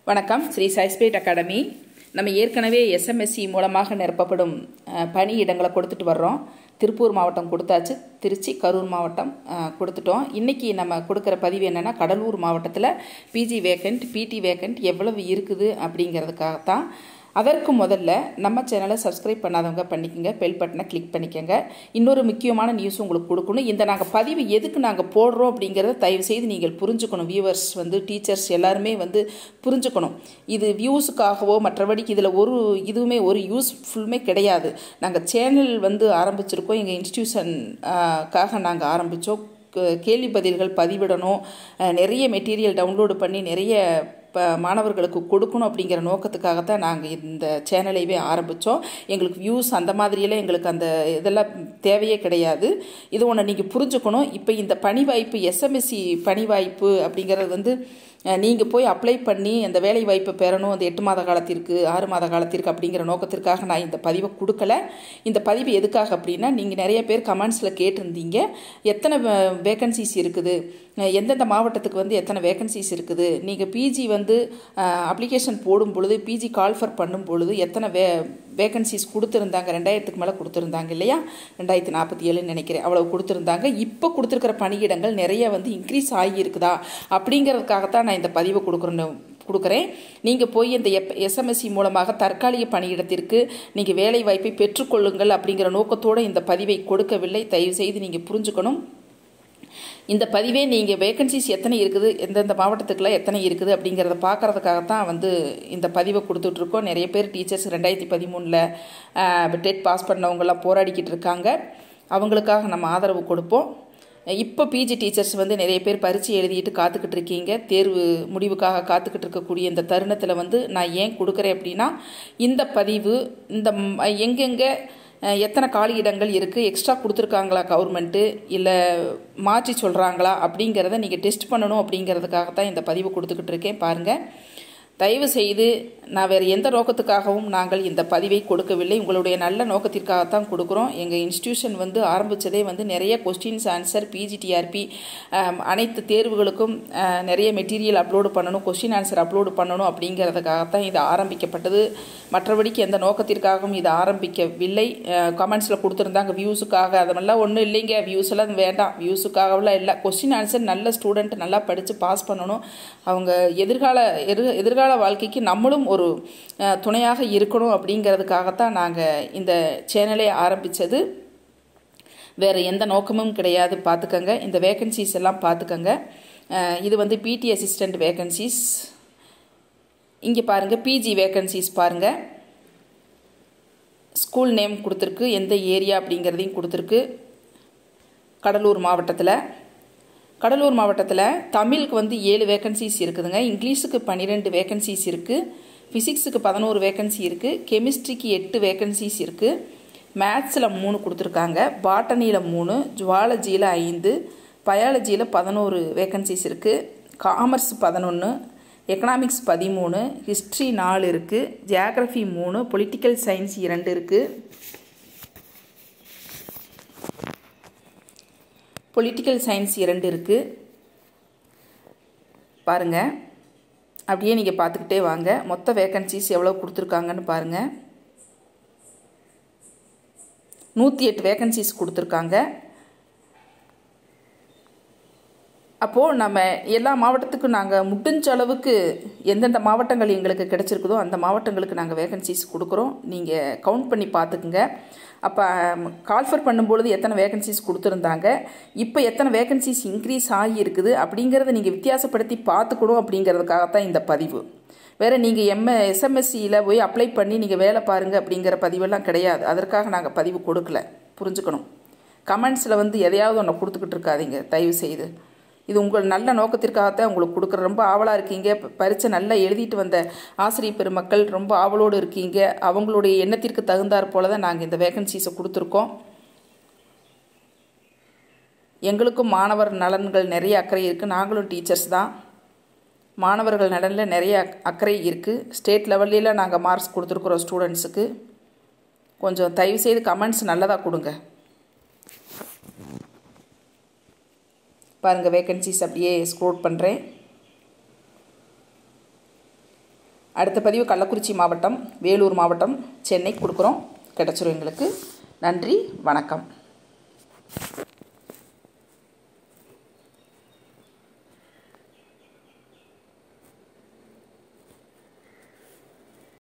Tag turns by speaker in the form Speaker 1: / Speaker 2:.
Speaker 1: வணக்கம் ஸ்ரீ சைஸ்பேட் அகாடமி நம்ம ஏற்கனவே எஸ்எம்எஸ்சி மூலமாக நிரப்பப்படும் அஹ், பணி இடங்களை கொடுத்துட்டு வர்றோம் திருப்பூர் மாவட்டம் கொடுத்தாச்சு திருச்சி கரூர் மாவட்டம் அஹ், கொடுத்துட்டோம் இன்றைக்கி நம்ம கொடுக்குற பதிவு என்னென்னா கடலூர் மாவட்டத்தில் பிஜி வேக்கண்ட் பிடி வேக்கண்ட் எவ்வளவு இருக்குது அப்படிங்கிறதுக்காகத்தான் அதற்கு முதல்ல நம்ம சேனலை சப்ஸ்கிரைப் பண்ணாதவங்க பண்ணிக்கோங்க பெல் பட்டனை கிளிக் பண்ணிக்கோங்க இன்னொரு முக்கியமான நியூஸ் உங்களுக்கு கொடுக்கணும் இந்த நாங்கள் பதிவு எதுக்கு நாங்கள் போடுறோம் அப்படிங்கிறத தயவு செய்து நீங்கள் புரிஞ்சுக்கணும் வியூவர்ஸ் வந்து டீச்சர்ஸ் எல்லாருமே வந்து புரிஞ்சுக்கணும் இது வியூஸுக்காகவோ மற்றபடிக்கு இதில் ஒரு இதுவுமே ஒரு யூஸ்ஃபுல்லுமே கிடையாது நாங்கள் சேனல் வந்து ஆரம்பிச்சிருக்கோம் எங்கள் இன்ஸ்டியூஷனுக்காக நாங்கள் ஆரம்பித்தோம் கேள்வி பதில்கள் பதிவிடணும் அஹ், நிறைய மெட்டீரியல் டவுன்லோடு பண்ணி நிறைய ப மாணவர்களுக்கு கொடுக்கணும் அப்படிங்கிற நோக்கத்துக்காகத்தான் நாங்கள் இந்த சேனலைவே ஆரம்பித்தோம் எங்களுக்கு வியூஸ் அந்த மாதிரியெல்லாம் எங்களுக்கு அந்த இதெல்லாம் தேவையே கிடையாது இது ஒன்று நீங்கள் புரிஞ்சுக்கணும் இப்போ இந்த பணி வாய்ப்பு எஸ்எம்எஸ்சி பணி வாய்ப்பு அப்படிங்கிறது வந்து நீங்கள் போய் அப்ளை பண்ணி அந்த வேலை வாய்ப்பை பெறணும் அந்த எட்டு மாத காலத்திற்கு ஆறு மாத காலத்திற்கு அப்படிங்கிற நோக்கத்திற்காக நான் இந்த பதிவை கொடுக்கல இந்த பதிவு எதுக்காக அப்படின்னா நீங்கள் நிறைய பேர் கமெண்ட்ஸில் கேட்டிருந்தீங்க எத்தனை வேக்கன்சிஸ் இருக்குது அஹ் எந்தெந்த மாவட்டத்துக்கு வந்து எத்தனை வேகன்சிஸ் இருக்குது நீங்கள் பிஜி வந்து அப்ளிகேஷன் போடும் பொழுது பிஜி கால்ஃபர் பண்ணும் பொழுது எத்தனை வே வேகன்சிஸ் கொடுத்துருந்தாங்க ரெண்டாயிரத்துக்கு மேலே கொடுத்துருந்தாங்க இல்லையா ரெண்டாயிரத்தி நாற்பத்தி ஏழுன்னு நினைக்கிறேன் அவ்வளோ கொடுத்துருந்தாங்க இப்போ கொடுத்துருக்கிற பணியிடங்கள் நிறைய வந்து இன்க்ரீஸ் ஆகியிருக்குதா அப்படிங்கிறதுக்காகத்தான் நான் இந்த பதிவை கொடுக்குறேன் கொடுக்குறேன் நீங்கள் போய் இந்த எப் எஸ்எம்எஸ்சி மூலமாக தற்காலிக பணியிடத்திற்கு நீங்கள் வேலை வாய்ப்பை பெற்றுக்கொள்ளுங்கள் அப்படிங்கிற நோக்கத்தோடு இந்த பதிவை கொடுக்கவில்லை தயவு செய்து நீங்கள் புரிஞ்சுக்கணும் இந்த பதிவே நீங்கள் வேகன்சிஸ் எத்தனை இருக்குது எந்தெந்த மாவட்டத்துக்குலாம் எத்தனை இருக்குது அப்படிங்கிறத பார்க்கறதுக்காகத்தான் வந்து இந்த பதிவை கொடுத்துட்ருக்கோம் நிறைய பேர் டீச்சர்ஸ் ரெண்டாயிரத்தி பதிமூணில் டெட் பாஸ் பண்ணவங்கெல்லாம் போராடிக்கிட்டு இருக்காங்க அவங்களுக்காக நம்ம ஆதரவு கொடுப்போம் இப்போ பிஜி டீச்சர்ஸ் வந்து நிறைய பேர் பரீட்சை எழுதிட்டு காத்துக்கிட்டு இருக்கீங்க தேர்வு முடிவுக்காக காத்துக்கிட்டு இருக்கக்கூடிய இந்த தருணத்தில் வந்து நான் ஏன் கொடுக்குறேன் அப்படின்னா இந்த பதிவு இந்த ம், எங்கெங்கே அஹ், எத்தனை காலி இடங்கள் இருக்குது எக்ஸ்ட்ரா கொடுத்துருக்காங்களா கவர்மெண்ட்டு இல்லை மாற்றி சொல்கிறாங்களா அப்படிங்கிறத நீங்கள் டெஸ்ட் பண்ணணும் அப்படிங்கிறதுக்காகத்தான் இந்த பதிவு கொடுத்துக்கிட்டு இருக்கேன் பாருங்கள் தயவு செய்து நான் வேறு எந்த நோக்கத்துக்காகவும் நாங்கள் இந்த பதிவை கொடுக்கவில்லை உங்களுடைய நல்ல நோக்கத்திற்காகத்தான் கொடுக்குறோம் எங்கள் இன்ஸ்டியூஷன் வந்து ஆரம்பித்ததே வந்து நிறைய கொஸ்டின்ஸ் ஆன்சர் பிஜிடிஆர்பி அனைத்து தேர்வுகளுக்கும் அஹ், நிறைய மெட்டீரியல் அப்லோடு பண்ணணும் கொஸ்டின் ஆன்சர் அப்லோடு பண்ணணும் அப்படிங்கிறதுக்காகத்தான் இது ஆரம்பிக்கப்பட்டது மற்றபடிக்கு எந்த நோக்கத்திற்காகவும் இது ஆரம்பிக்கவில்லை கமெண்ட்ஸில் கொடுத்துருந்தாங்க வியூஸுக்காக அதெல்லாம் ஒன்றும் இல்லைங்க வியூஸ் எல்லாம் வேண்டாம் வியூஸுக்காகலாம் இல்லை கொஸ்டின் ஆன்சர் நல்ல ஸ்டூடெண்ட் நல்லா படித்து பாஸ் பண்ணணும் அவங்க எதிர்கால எதிர் எதிர்கால வாழ்க்கைக்கு நம்மளும் ஒரு அஹ், துணையாக இருக்கணும் அப்படிங்கிறதுக்காகத்தான் நாங்கள் இந்த சேனலை ஆரம்பித்தது வேறு எந்த நோக்கமும் கிடையாது பார்த்துக்கங்க இந்த வேகன்சிஸ் எல்லாம் பார்த்துக்கங்க அஹ், இது வந்து பிடி அசிஸ்டண்ட் வேகன்சிஸ் இங்கே பாருங்கள் பிஜி வேகன்சிஸ் பாருங்கள் ஸ்கூல் நேம் கொடுத்துருக்கு எந்த ஏரியா அப்படிங்கிறதையும் கொடுத்துருக்கு கடலூர் மாவட்டத்தில் கடலூர் மாவட்டத்தில் தமிழுக்கு வந்து ஏழு வேகன்சிஸ் இருக்குதுங்க இங்கிலீஷுக்கு பன்னிரெண்டு வேகன்சிஸ் இருக்குது ஃபிசிக்ஸுக்கு பதினோரு வேகன்சி இருக்குது கெமிஸ்ட்ரிக்கு எட்டு வேகன்சிஸ் இருக்குது மேத்ஸில் மூணு கொடுத்துருக்காங்க பாட்டனியில் மூணு ஜுவாலஜியில் ஐந்து பயாலஜியில் பதினோரு வேகன்சிஸ் இருக்குது காமர்ஸ் பதினொன்று எக்கனாமிக்ஸ் பதிமூணு ஹிஸ்ட்ரி நாலு இருக்குது ஜியாகிரஃபி மூணு பொலிட்டிக்கல் சயின்ஸ் இரண்டு இருக்குது பொலிட்டிக்கல் சயின்ஸ் இரண்டு இருக்குது பாருங்கள் அப்படியே நீங்கள் பார்த்துக்கிட்டே வாங்க மொத்த வேக்கன்சிஸ் எவ்வளோ கொடுத்துருக்காங்கன்னு பாருங்கள் நூற்றி எட்டு வேக்கன்சிஸ் கொடுத்துருக்காங்க அப்போது நம்ம எல்லா மாவட்டத்துக்கும் நாங்கள் முடிஞ்ச அளவுக்கு எந்தெந்த மாவட்டங்கள் எங்களுக்கு கிடைச்சிருக்குதோ அந்த மாவட்டங்களுக்கு நாங்கள் வேகன்சிஸ் கொடுக்குறோம் நீங்கள் கவுண்ட் பண்ணி பார்த்துக்குங்க அப்போ கால்ஃபர் பண்ணும்பொழுது எத்தனை வேகன்சிஸ் கொடுத்துருந்தாங்க இப்போ எத்தனை வேகன்சிஸ் இன்க்ரீஸ் ஆகியிருக்குது அப்படிங்கிறத நீங்கள் வித்தியாசப்படுத்தி பார்த்துக்கணும் அப்படிங்கிறதுக்காகத்தான் இந்த பதிவு வேறு நீங்கள் எம்ஏ எஸ்எம்எஸ்சியில் போய் அப்ளை பண்ணி நீங்கள் வேலை பாருங்கள் அப்படிங்கிற பதிவெல்லாம் கிடையாது அதற்காக நாங்கள் பதிவு கொடுக்கல புரிஞ்சுக்கணும் கமெண்ட்ஸில் வந்து எதையாவது ஒன்று கொடுத்துக்கிட்டு இருக்காதீங்க தயவு செய்து இது உங்கள் நல்ல நோக்கத்திற்காகத்தான் உங்களுக்கு கொடுக்குற ரொம்ப ஆவலாக இருக்கீங்க ப- பரீட்சை நல்லா எழுதிட்டு வந்த ஆசிரியர் பெருமக்கள் ரொம்ப ஆவலோடு இருக்கீங்க அவங்களுடைய எண்ணத்திற்கு தகுந்தாற் போல தான் நாங்கள் இந்த வேகன்சிஸை கொடுத்துருக்கோம் எங்களுக்கும் மாணவர் நலன்கள் நிறைய அக்கறை இருக்குது நாங்களும் டீச்சர்ஸ் தான் மாணவர்கள் நலனில் நிறைய அக்- அக்கறை இருக்குது ஸ்டேட் லெவல்லையில் நாங்கள் மார்க்ஸ் கொடுத்துருக்குறோம் ஸ்டூடெண்ட்ஸுக்கு கொஞ்சம் தயவுசெய்து கமெண்ட்ஸ் நல்லதாக கொடுங்க பாருங்கள் வேகன்சிஸ் அப்படியே ஸ்க்ரோல் பண்ணுறேன் அடுத்த பதிவு கள்ளக்குறிச்சி மாவட்டம் வேலூர் மாவட்டம் சென்னை கொடுக்குறோம் கிடச்சிரும் எங்களுக்கு நன்றி வணக்கம்